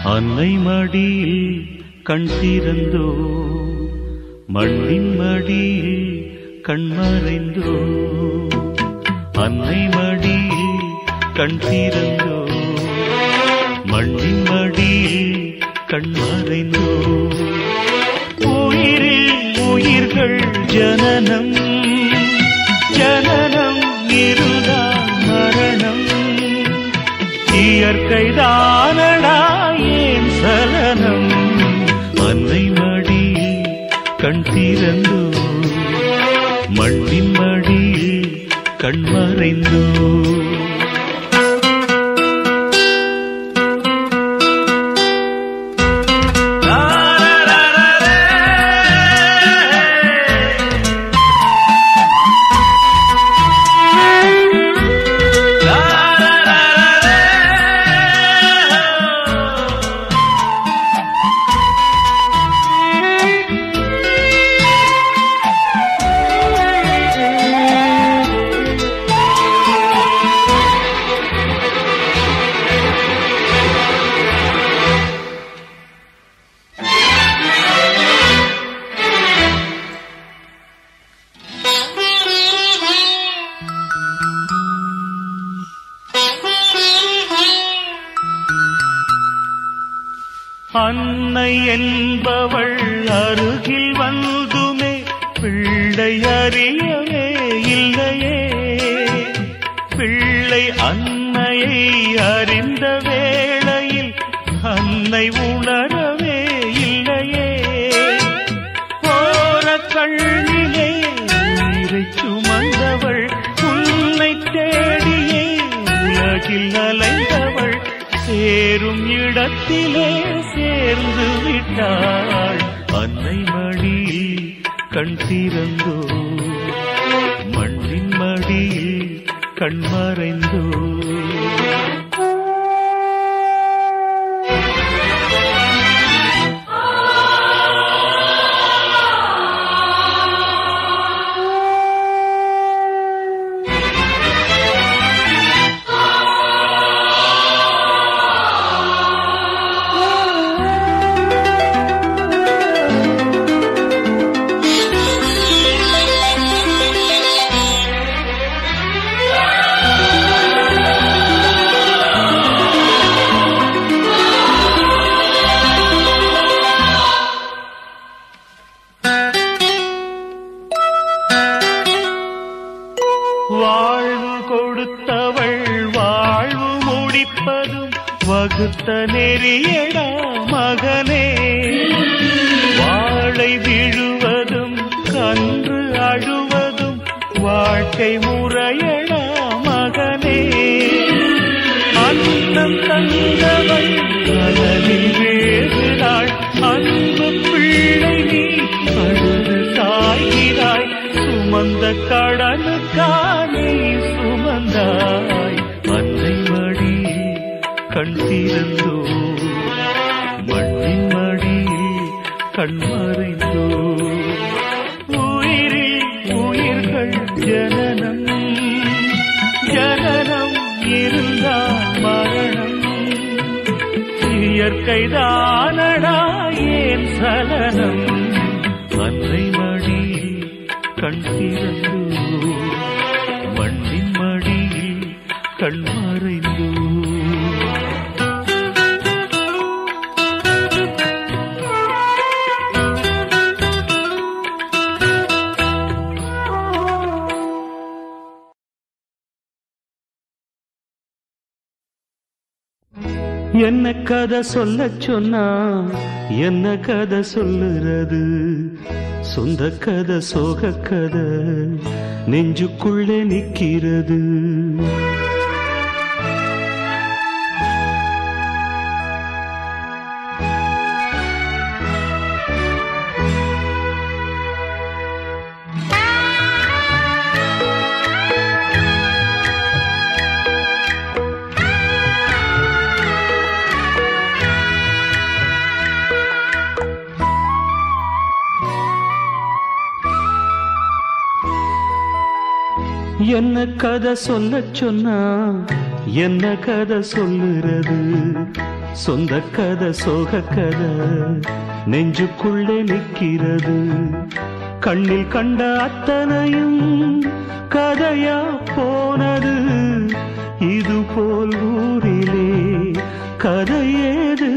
அன்னை மடியில் கண் திறந்தோ மண்ணின் மடியில் கண் மறைந்தோ அன்னை மடியில் கண் திறந்தோ மண்ணின் மடியில் கண் மறைந்தோ உயிரில் உயிர்கள் ஜனனம் ஜனனம் இருதான் மரணம் இயற்கைதானடா ஏன் சலனம் அன்னை மடியில் கண் திறந்தோ மண்ணின் மடியில் கண் மறைந்தோ அன்னை என்பவள் அருகில் வந்துமே பிள்ளை அறியவே இல்லையே பிள்ளை அன்னையை அறிந்த வேளையில் அன்னை உணரவே இல்லையே போற கண்ணிலே உயிரை சுமந்தவள் உன்னை தேடியே உலகில் அலைந்தவள் சேரும் இடத்திலே சேர்ந்து விட்டாள் அன்னை மடியில் கண் திறந்தோ மண்ணின் மடியில் கண் மறைந்தோ வாழ்வு கொடுத்தவள் வாழ்வு முடிப்பதும் வகுத்த நெறியடா மகனே வாழை விழுவதும் கன்று அழுவதும் வாழ்க்கை முறையடா மகனே அன்னம் தந்தவள் கடலில் வேகிறாள் அன்பு பிள்ளை நீ அழுது சாய்கிறாய் சுமந்த கடனுக்கானே சுமந்தாய் அன்னை மடி கண் திறந்தோ மண்ணின் மடி கண் மறைந்தோ உயிரில் உயிர்கள் ஜனனம் ஜனனம் இருந்தால் மரணம் இயற்கைதானடா ஏன் சலனம் அன்னை மடியில் கண் திறந்தோ மண்ணின் மடியில் கண் மறைந்தோ என்ன கதை சொல்ல சொன்னா என்ன கதை சொல்லுறது சொந்த கதை சோக கதை நெஞ்சுக்குள்ளே நிக்கிறது என்ன கதை சொல்ல சொன்னா என்ன கதை சொல்லுறது சொந்த கதை சோக கதை நெஞ்சுக்குள்ளே நிற்கிறது கண்ணில் கண்ட அத்தனையும் கதையா போனது இது போல் ஊரிலே கதை ஏது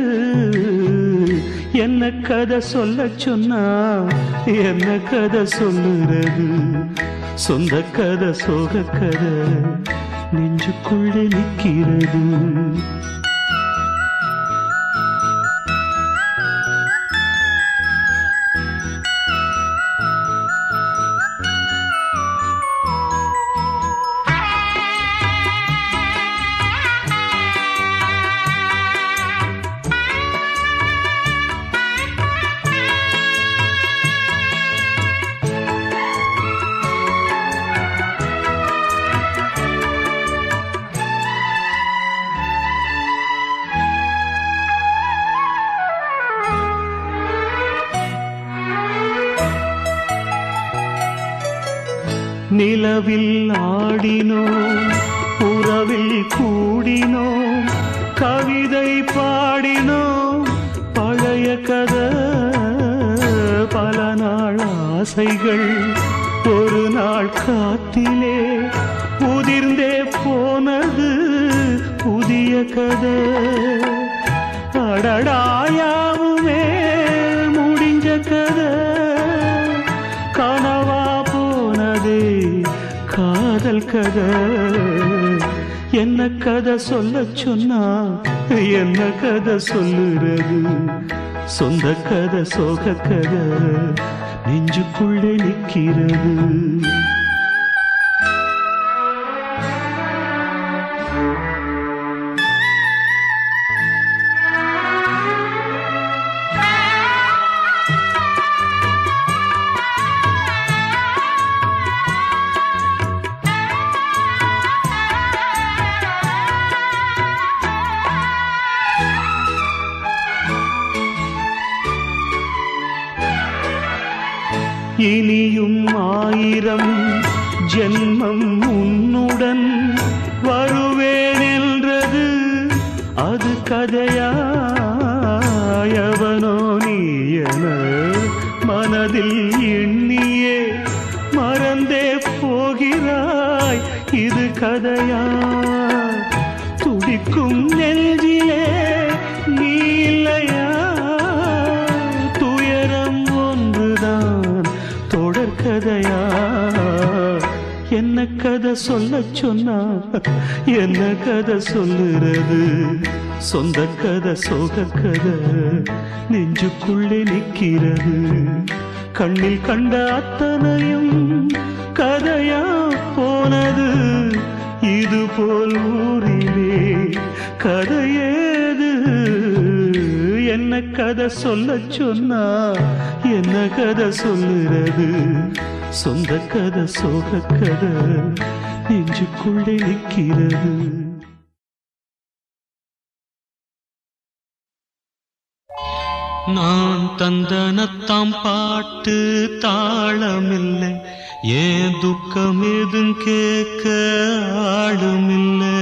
என்ன கதை சொல்ல சொன்னா என்ன கதை சொல்லுறது சொந்த கதை சோக கதை நெஞ்சுக்குள்ளே நிற்கிறது நிலவில் ஆடினோம் உறவில் கூடினோம் கவிதை பாடினோம் பழைய கதை பல நாள் ஆசைகள் ஒரு நாள் காத்திலே உதிர்ந்தே போனது புதிய கதை அடடாயாவுமே முடிஞ்ச கதை கனவா போனதே காதல் கதை என்ன கதை சொல்ல சொன்னா என்ன கதை சொல்லுறது சொந்த கதை சோக கதை நெஞ்சுக்குள்ளே நிற்கிறது இனியும் ஆயிரம் ஜென்மம் உன்னுடன் வருவேன் என்றது அது கதையாயவனோ நீ என மனதில் எண்ணியே மறந்தே போகிறாய் இது கதையா துடிக்கும் நெஞ்சிலே நீ இல்லையா துயரம் ஒன்றுதான் தொடர்கதையா என்ன கதை சொல்ல சொன்னா என்ன கதை சொல்லுறது சொந்த கதை சோக கதை நெஞ்சுக்குள்ளே நிற்கிறது கண்ணில் கண்ட அத்தனையும் கதையா போனது இது போல் ஊரிலே கதையேது என்ன கதை சொல்ல சொன்னா என்ன கதை சொல்லுறது சொந்த கதை சோக கதை நெஞ்சுக்குள்ளே நிற்கிறது நான் தந்தனத்தாம் பாட்டு தாளமில்லை ஏன் துக்கம் எதும் கேட்க ஆளுமில்லை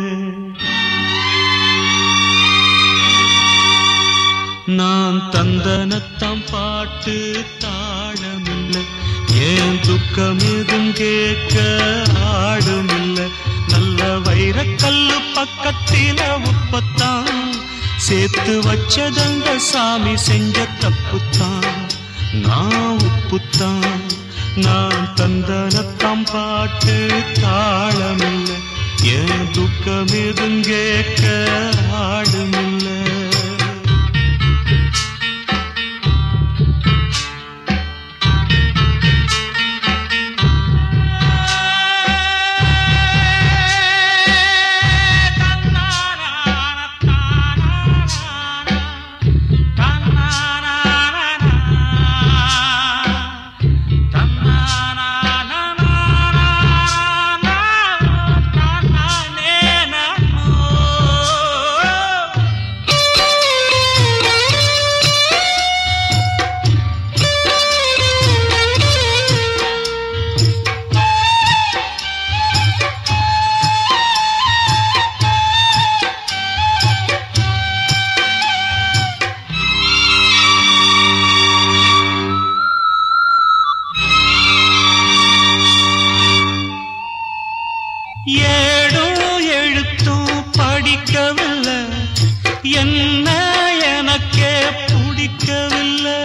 நான் தந்தனத்தாம் பாட்டு தாளமில்லை ஏன் துக்கம் எதும் கேட்க ஆடுமில்லை நல்ல வைரக்கல்லு பக்கத்தில உப்பத்தான் சேர்த்து வச்சதங்க சாமி செஞ்ச தப்புத்தான் நான் உப்புத்தான் நான் தந்தனத்தாம் பாட்டு தாளமில்லை ஏன் துக்கம் எதும் கேட்க ஆடுமில்லை na na na படிக்கவில்லை என்ன எனக்கே பிடிக்கவில்லை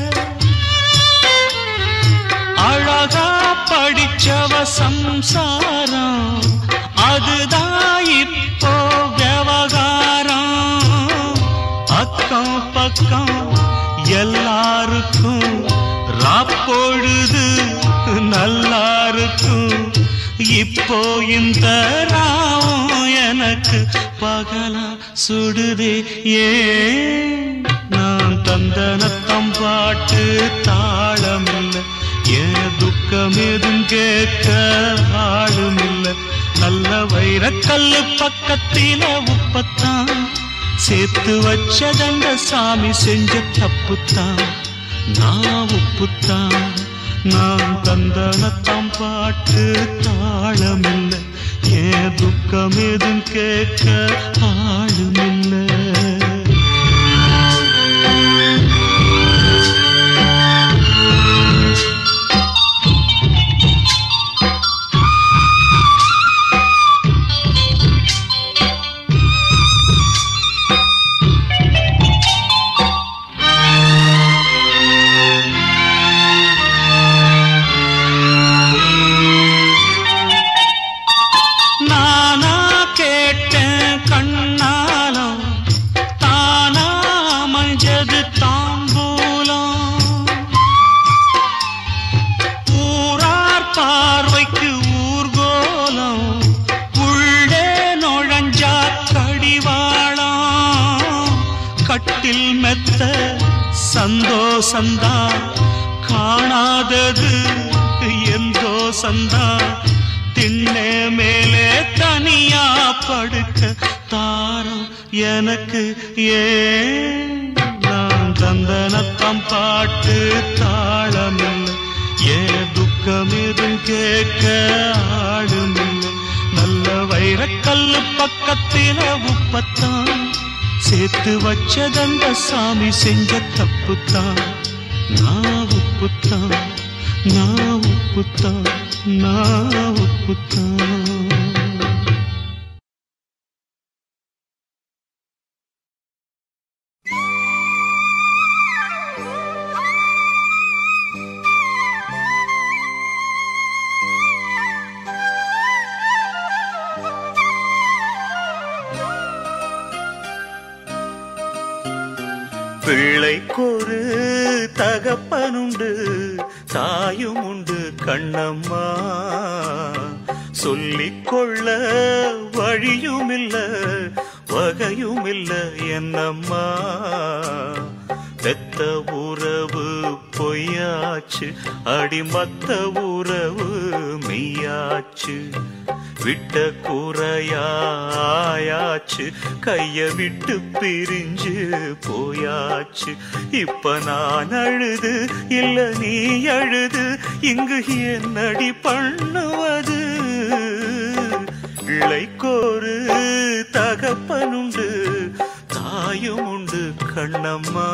அழகா படிச்சவ சம்சாரம் அதுதான் இப்போ விவகாரம் அக்கம் பக்கம் எல்லாருக்கும் ராப்பொழுது நல்லா இருக்கும் இப்போ இந்த ராவும் எனக்கு பகலா சுடுதே ஏன் நான் தந்தனத்தம் பாட்டு தாளமில்லை ஏன் துக்கம் எதுவும் கேட்க ஆளுமில்லை நல்ல வைரக்கல்லு பக்கத்தில உப்பத்தான் சேர்த்து வச்சதங்க சாமி செஞ்ச தப்புத்தான் நான் உப்புத்தான் நான் தந்தனத்தம் பாட்டு தாளமில்லை ஏன் துக்கம் எதுவும் கேட்க ஆளுமில்லை நானா கேட்டேன் கண்ணாலம் தானா அமைஞ்சது தாம்பூலம் ஊரார் பார்வைக்கு ஊர்கோலம் உள்ளே நுழைஞ்சா கடிவாளம் கட்டில் மெத்த சந்தோஷந்தான் காணாதது எந்தோ சந்தா திண்ணே மேலே தனியா படுக்க தாரம் எனக்கு ஏன் நான் தந்தனத்தம் பாட்டு தாளமில்லை ஏன் துக்கம் எதுவும் கேட்க ஆளுமில்லை நல்ல வைரக்கல்லு பக்கத்தில உப்பத்தான் சேர்த்து வச்சதந்த சாமி செஞ்ச தப்புத்தான் நான் உப்புத்தான் நான் உப்புத்தான் நான் உப்புத்தான் பிள்ளைக்கொரு தகப்பனுண்டு தாயும் உண்டு கண்ணம்மா சொல்லிக்கொள்ள வழியுமில்ல வகையுமில்ல என்னம்மா பெத்த உறவு பொய்யாச்சு அடிமத்த உறவு மெய்யாச்சு விட்ட குறையாயாச்சு கைய விட்டு பிரிஞ்சு போயாச்சு இப்ப நான் அழுது இல்ல நீ அழுது இங்கு என்னடி பண்ணுவது இளைக்கோரு தகப்பனுண்டு தாயும் உண்டு கண்ணம்மா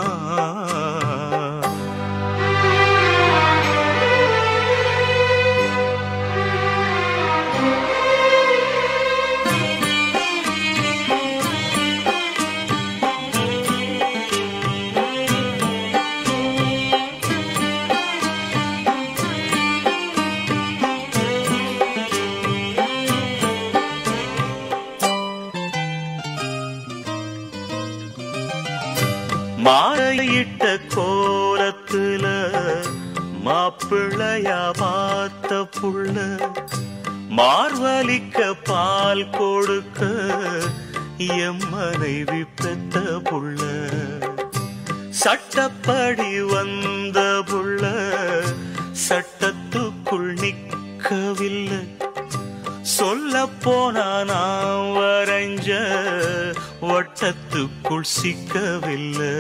மாலையிட்ட கோலத்துல மாப்பிள்ளையா பார்த்த புள்ள மார்வலிக்க பால் கொடுக்க எம் மனைவி பெத்த புள்ள சட்டப்படி வந்த புள்ள சட்டத்துக்குள் நிற்கவில்லை சொல்ல போனா நான் வரைஞ்ச வட்டத்துக்குள் சிக்கவில்லை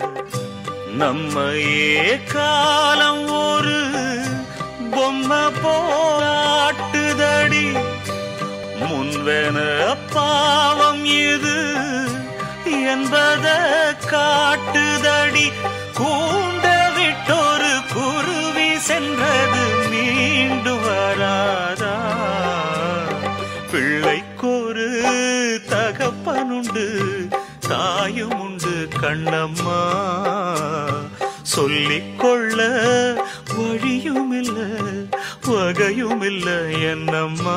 நம்மையே காலம் ஒரு பொம்மை போராட்டுதடி முன்வென பாவம் இது என்பத காட்டுதடி கூண்ட விட்டொரு குருவி சென்றது மீண்டு வராதா பிள்ளைக்கொரு பிள்ளைக்கொரு தகப்பனுண்டு தாயும் உண்டு கண்ணம்மா சொல்லிக்கொள்ள வழியுமில்ல வகையுமில்ல என்னம்மா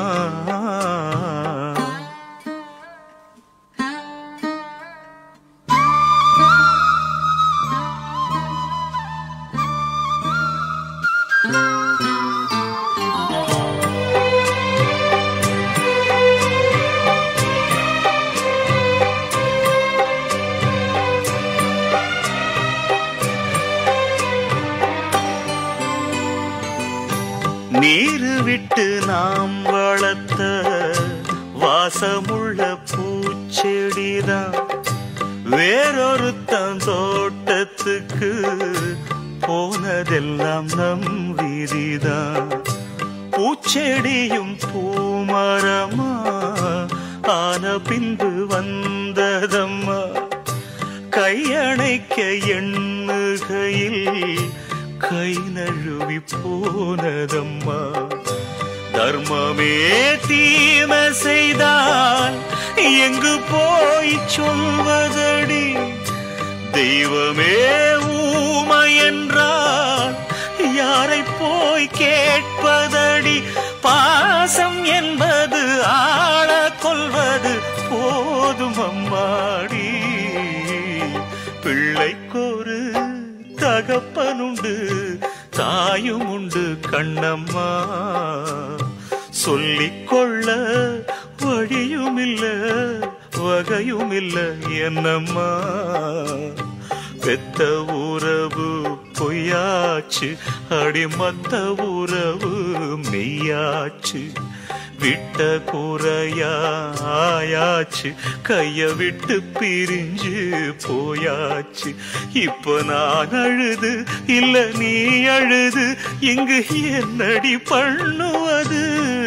நீரு விட்டு நாம் வளர்த்த வாசமுள்ள பூச்செடிதான் வேறொருத்தன் தோட்டத்துக்கு போனதெல்லாம் நம் வீதிதான் பூச்செடியும் பூமரமா ஆன பின்பு வந்ததம்மா கையணைக்க எண்ணுகையில் கை நழுவி போனதம்மா தர்மமே தீமை செய்தால் எங்கு போய் சொல்வதடி தெய்வமே ஊமை என்றால் யாரை போய் கேட்பதடி பாசம் என்பது ஆள கொள்வது போதும் அம்மாடி பிள்ளைக்கொரு தகப்பனுண்டு தாயும் உண்டு கண்ணம்மா சொல்லிக்கொள்ள வழியுமில்ல வகையுமில்ல என்னம்மா பெத்த உறவு பொய்யாச்சு அடிமத்த உறவு மெய்யாச்சு விட்ட குறையா ஆயாச்சு கைய விட்டு பிரிஞ்சு போயாச்சு இப்ப நான் அழுது இல்ல நீ அழுது இங்கு என்னடி பண்ணுவது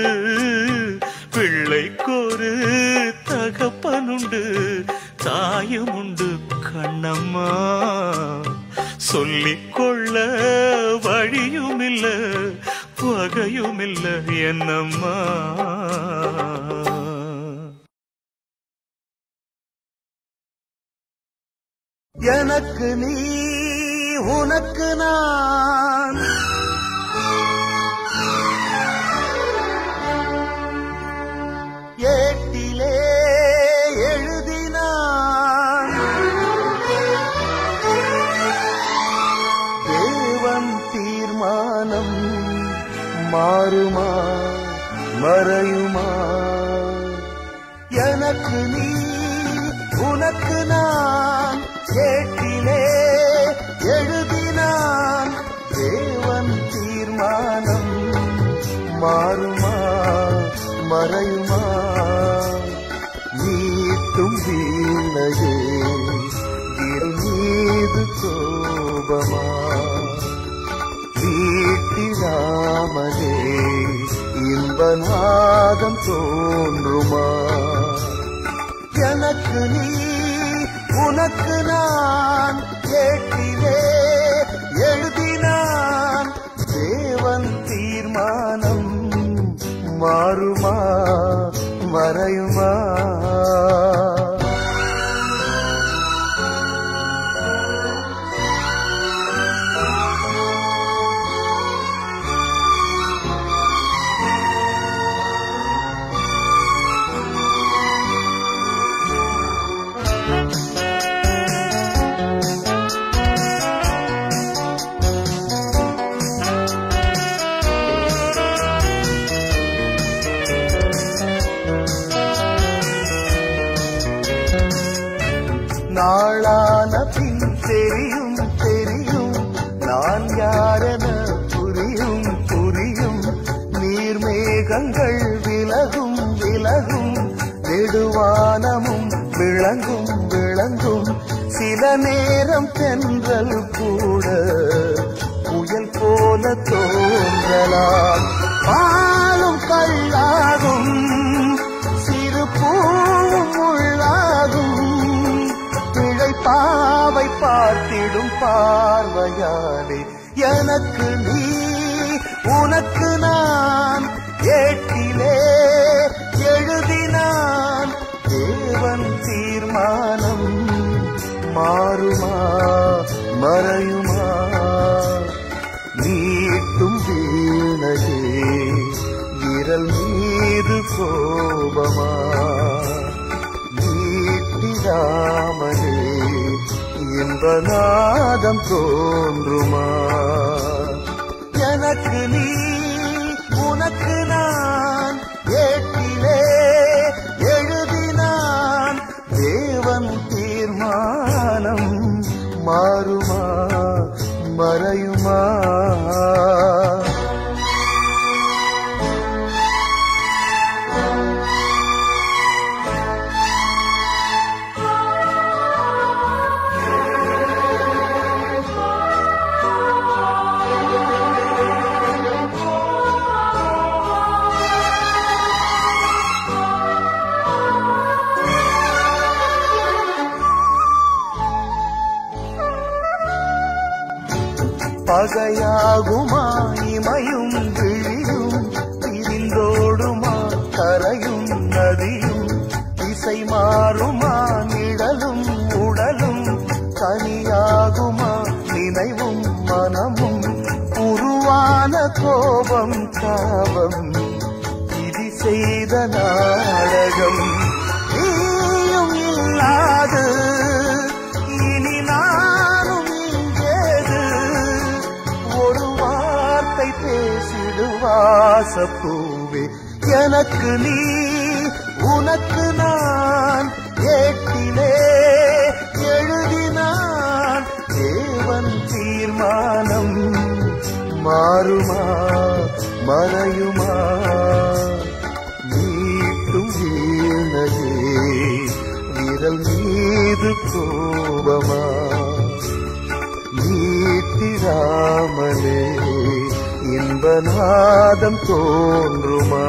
பிள்ளைக்கொரு தகப்பனுண்டு தாயும் உண்டு கண்ணம்மா சொல்லிக்கொள்ள வழியுமில்ல வகையுமில்ல என்னம்மா எனக்கு நீ உனக்கு நான் ஏட்டிலே எழுதினான் தேவன் தீர்மானம் மாறுமா மறையுமா எனக்கு நீ உனக்கு நான் கேட்டிலே எழுதினான் தேவன் தீர்மானம் மாறுமா மறையுமா நீட்டும் வீணையே இரு மீது கோபமா வீட்டிராமனே இன்பநாதம் தோன்றுமா எனக்கு நீ உனக்கு நான் கேட்டிலே எழுதினான் தேவன் தீர்மானம் மாறுமா மறையுமா நாளான பின் தெரியும் தெரியும் நான் யாரென புரியும் புரியும் நீர்மேகங்கள் விலகும் விலகும் நெடுவானமும் விளங்கும் விளங்கும் சில நேரம் தென்றல் கூட புயல் போல தோன்றலாம் பாலும் கல்லாகும் சிறு பூவும் உள்ளாகும் பிழை பாவை பார்த்திடும் பார்வையாலே எனக்கு நீ உனக்கு நான் ஏட்டிலே எழுதினான் மறையுமா நீட்டும் வீணையே விரல் மீது கோபமா நீட்டிடாமலே இன்பநாதம் தோன்றுமா எனக்கு நீ உனக்கு நான் ஏட்டிலே எழுதினான் தேவன் தீர்மானம் மாறுமா மறையுமா பகையாகுமா இமையும் விழியும் பிரிந்தோடுமா கரையும் நதியும் திசை மாறுமா நிழலும் உடலும் கனியாகுமா நினைவும் மனமும் உருவான கோபம் தாபம் விதி செய்த நாடகம் நீயும் இல்லாது இனி நானும் இங்கேது ஒரு வார்த்தை பேசிடுவாசப்பூவே எனக்கு நீ உனக்கு நான் ஏட்டிலே எழுதினான் தேவன் தீர்மானம் மாறுமா மறையுமா நீட்டும் வீணையே விரல் மீது கோபமா நீட்டிடாமலே இன்பநாதம் தோன்றுமா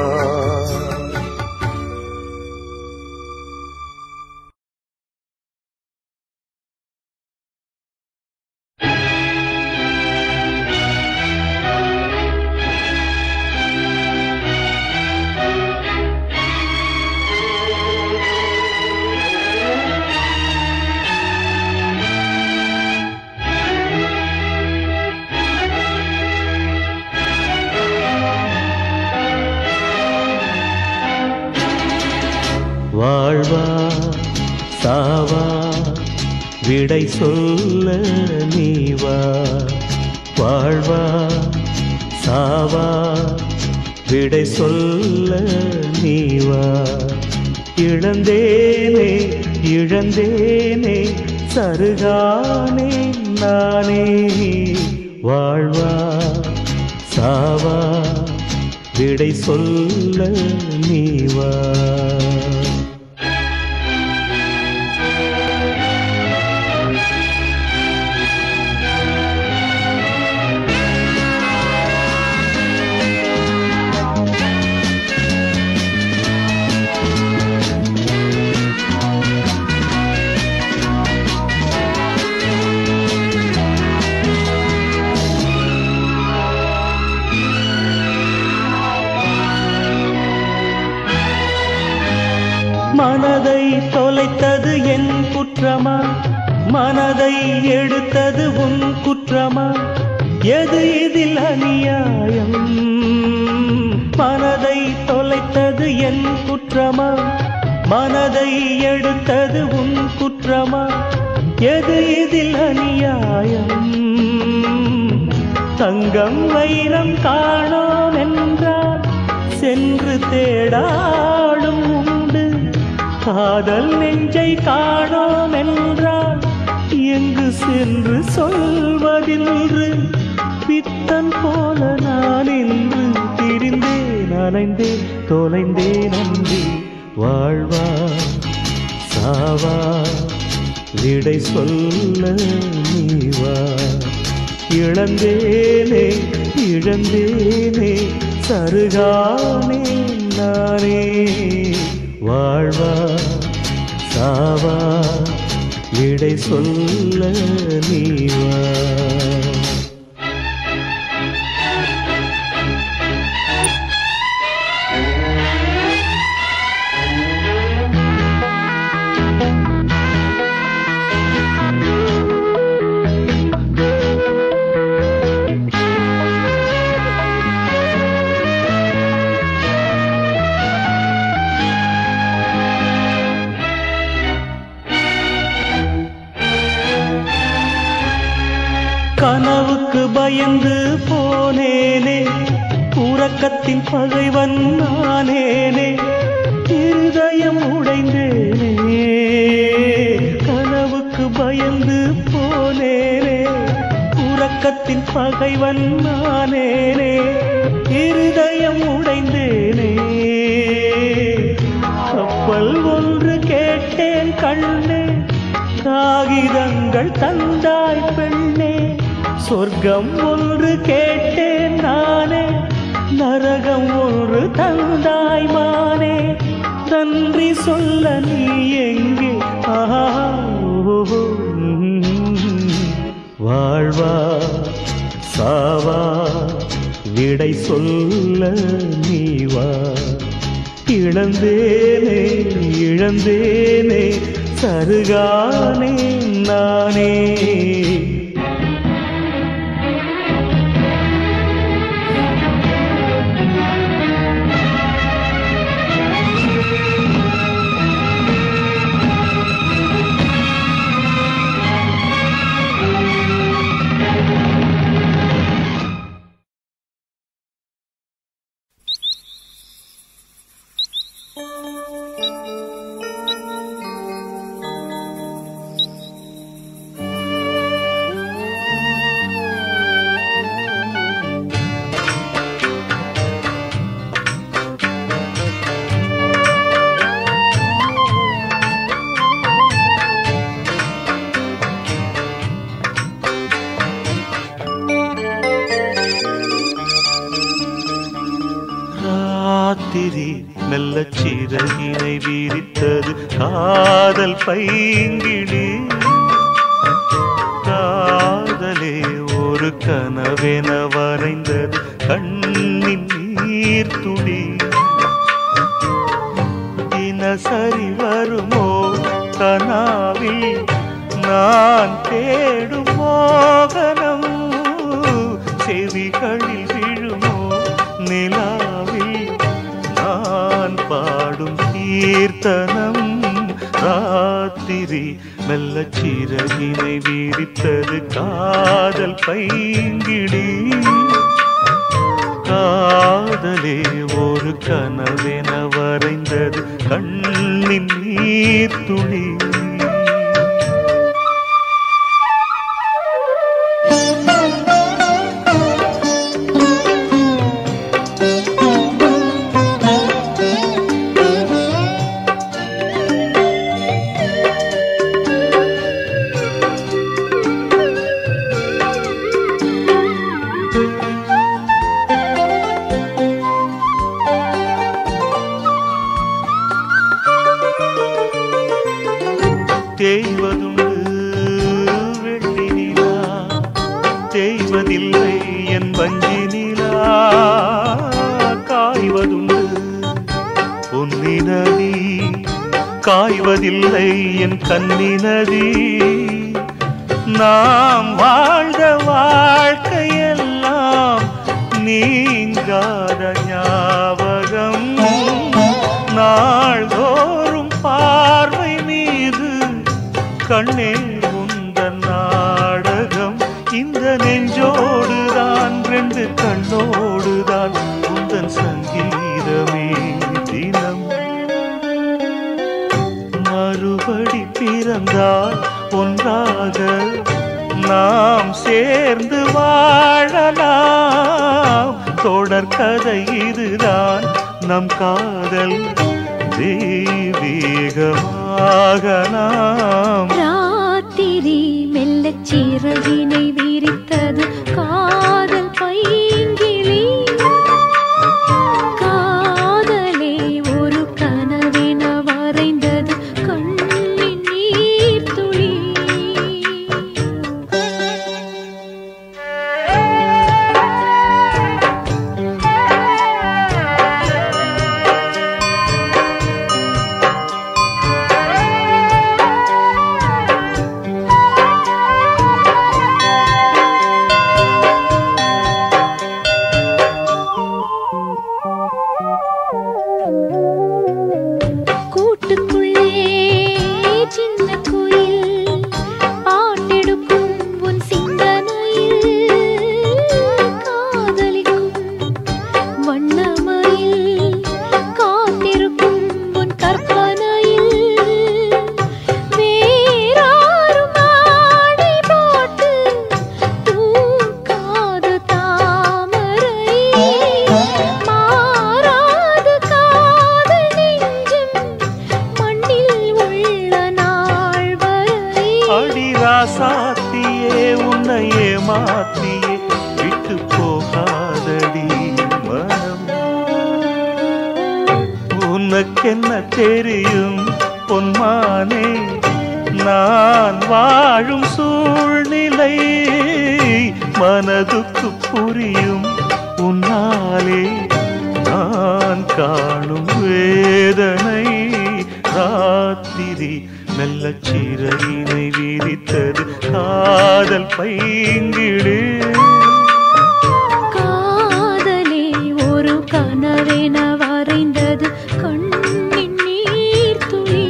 வாழ்வா சாவா விடை சொல்ல நீவா வாழ்வா சாவா விடை சொல்ல நீவா இழந்தேனே இழந்தேனே சருகானே நானே வாழ்வா சாவா விடை சொல்ல நீவா மனதை தொலைத்தது என் குற்றமா மனதை எடுத்தது உன் குற்றமா எது இதில் அநியாயம் மனதை தொலைத்தது என் குற்றமா மனதை எடுத்தது உன் குற்றமா எது இதில் அநியாயம் தங்கம் வைரம் காணோம் என்றால் சென்று தேடாடும் உண்டு காதல் நெஞ்சை காணோம் என்றால் எங்கு சென்று சொல்வதின்று பித்தன் போல நான் இன்று திரிந்தேன் அலைந்தேன் தொலைந்தேன் அன்றி வாழ்வா சாவா விடை சொல்ல நீவா இழந்தேனே இழந்தேனே சருகானே நானே வாழ்வா சாவா விடை சொல்ல நீவா பயந்து போனேனே உறக்கத்தின் பகைவன் நானேனே இருதயம் உடைந்தேனே கனவுக்கு பயந்து போனேனே உறக்கத்தின் பகைவன் நானேனே இருதயம் உடைந்தேனே கப்பல் ஒன்று கேட்டேன் கண்ணே காகிதங்கள் தந்தாய் பெண்ணே சொர்க்கம் ஒன்று கேட்டேன் நானே நரகம் ஒன்று தந்தாய் மானே நன்றி சொல்ல நீ எங்கே ஆஹா ஓஹோ, ம். வாழ்வா சாவா விடை சொல்ல நீ வா இழந்தேனே இழந்தேனே சருகானே நானே ராத்திரி மெல்ல சிறகினை விரித்தது காதல் பைங்கிழி காதலே ஒரு கனவென வரைந்தது கண்ணின் நீர் துளி தினசரி வருமோ கனாவில் நான் தேடும் மோகனம் செவிகளில் விழுமோ நிலாவில் நான் பாடும் கீர்த்தனம் ராத்திரி மெல்ல சிறகினை விரித்தது காதல் பைங்கிடி காதலே ஒரு கனவென வரைந்தது கண்ணின் நீர் துளி தேய்வதுண்டு வெள்ளி நிலா தேய்வதில்லை என் வஞ்சி நிலா காய்வதுண்டு பொன்னி நதி காய்வதில்லை என் கன்னி நதி நாம் வாழ்ந்த வாழ்க்கையெல்லாம் நீங்காத ஞாபகம் நாள்தோறும் பார்வை மீது கண்ணே உந்தன் நாடகம் இந்த நெஞ்சோடுதான் ரெண்டு கண்ணோடுதான் உந்தன் சங்கீதமே தினம் மறுபடி பிறந்தால் ஒன்றாக நாம் சேர்ந்து வாழலாம் தொடர் கதை இதுதான் நம் காதல் தெய்வீகமாக நாம் ராத்திரி மெல்லச் சிறகினை விரித்தது காதல் பைங்கிளி காதலே ஒரு கனவென வரைந்தது கண்ணின் நீர் துளி ஆ மாற்றியே விட்டு போகாதடி மனம் உனக்கென்ன தெரியும் பொன்மானே நான் வாழும் சூழ்நிலை மனதுக்கு புரியும் உன்னாலே நான் காணும் வேதனை ராத்திரி மெல்ல சிறையினை விரித்தது காதல் பைங்கிடு காதலே ஒரு கனவென வரைந்தது கண்ணின் நீர் துளி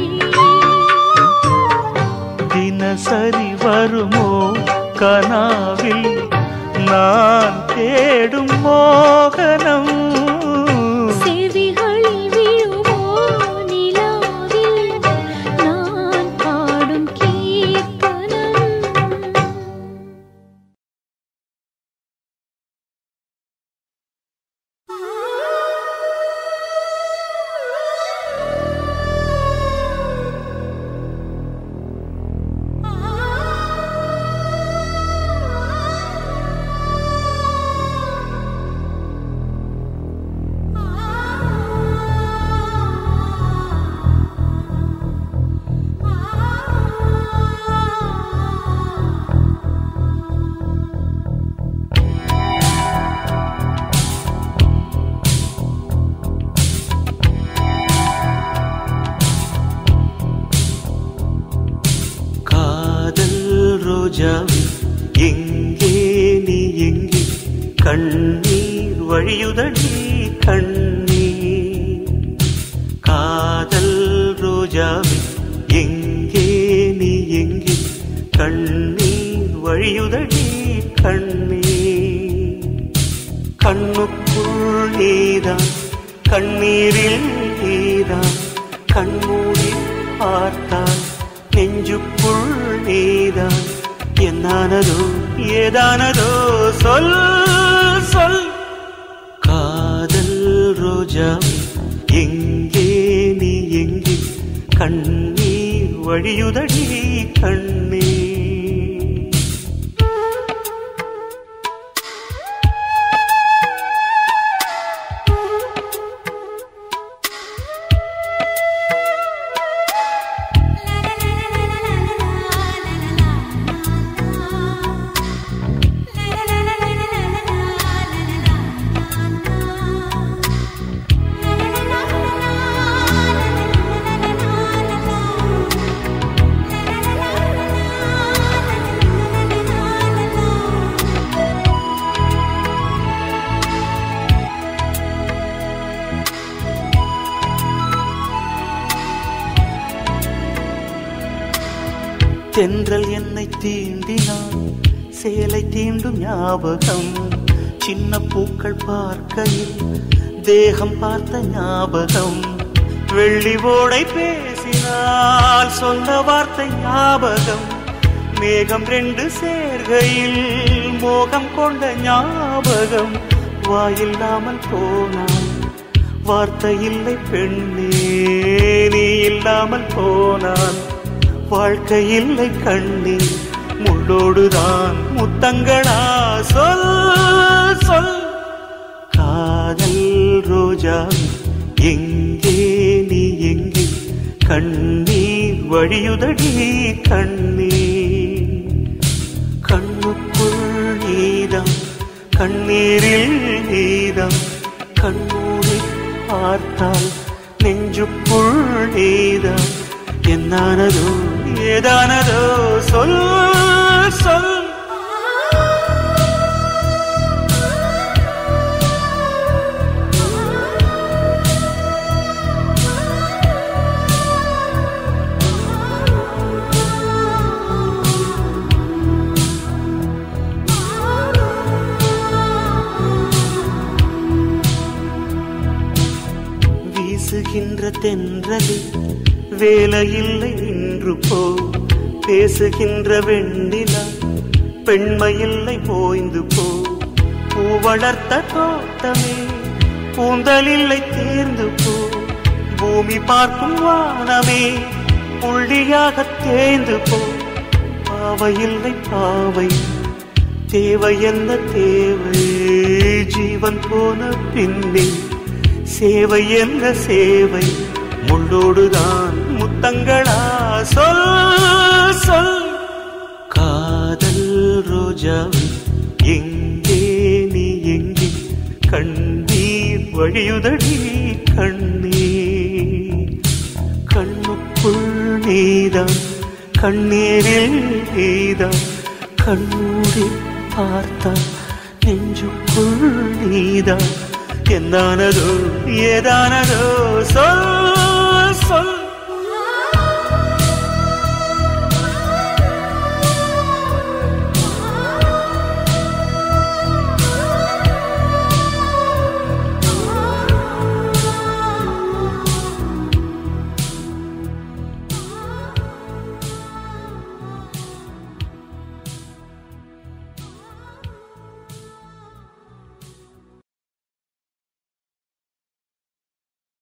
தினசரி வருமோ கனாவில் நான் தேடும் மோகனம் செவிகளில் விழுமோ நிலாவில் நான் பாடும் கீர்த்தனம் காதல் ரோஜாவே எங்கே நீ எங்கே கண்ணீர் வழியுதடி கண்ணீர் காதல் ரோஜாவே எங்கே நீ எங்கே கண்ணீர் வழியுதடி கண்ணீர் கண்ணுக்குள் நீதான் கண்ணீரில் நீதான் கண்மூடி பார்த்தால் நெஞ்சுக்குள் நீதான் என்னானதோ ஏதானதோ சொல் சொல் காதல் ரோஜா எங்கே நீ எங்கே கண்ணீர் வழியுதடி கண்ணீர் தென்றல் என்னை தீண்டினான் சேலை தீண்டும் ஞாபகம் சின்ன பூக்கள் பார்க்கையில் தேகம் பார்த்த ஞாபகம் வெள்ளி ஓடை பேசினால் சொந்த வார்த்தை ஞாபகம் மேகம் ரெண்டு சேர்கையில் மோகம் கொண்ட ஞாபகம் வாயில்லாமல் போனான் வார்த்தை இல்லை பெண்ணே நீ இல்லாமல் போனான் வாழ்க்கை இல்லை கண்ணே முள்ளோடுதான் முத்தங்களா சொல் சொல் காதல் ரோஜா எங்கே நீ எங்கே கண்ணீர் வழியுதடி கண்ணீர் கண்ணுக்குள் நீதம் கண்ணீரில் நீதம் கண்ணூரை பார்த்தால் நெஞ்சுக்குள் நீதம் என்னானதோ ஏதானதோ சொல் சொல் வீசுகின்ற தென்றலே வேலையில்லை நின்று போ பேசுகின்ற வெண்ணிலா பெண்மையில்லை போய்ந்து போ பூ வளர்த்த தோட்டமே கூந்தலில்லை தேர்ந்து போ பூமி பார்க்கும் வானமே புள்ளியாக தேய்ந்து போ பாவையில்லை பாவை தேவை என்ன தேவை ஜீவன் போன பின்னே சேவை என்ன சேவை முள்ளோடுதான் முத்தங்களா சொல் சொல் காதல் ரோஜாவே எங்கே நீ எங்கே கண்ணீர் வழியுதடி கண்ணீர் கண்ணுக்குள் நீதான் கண்ணீரில் நீதான் கண்ணூரி பார்த்தா நெஞ்சுக்குள் நீதான் எந்தானதோ ஏதானதோ சொல்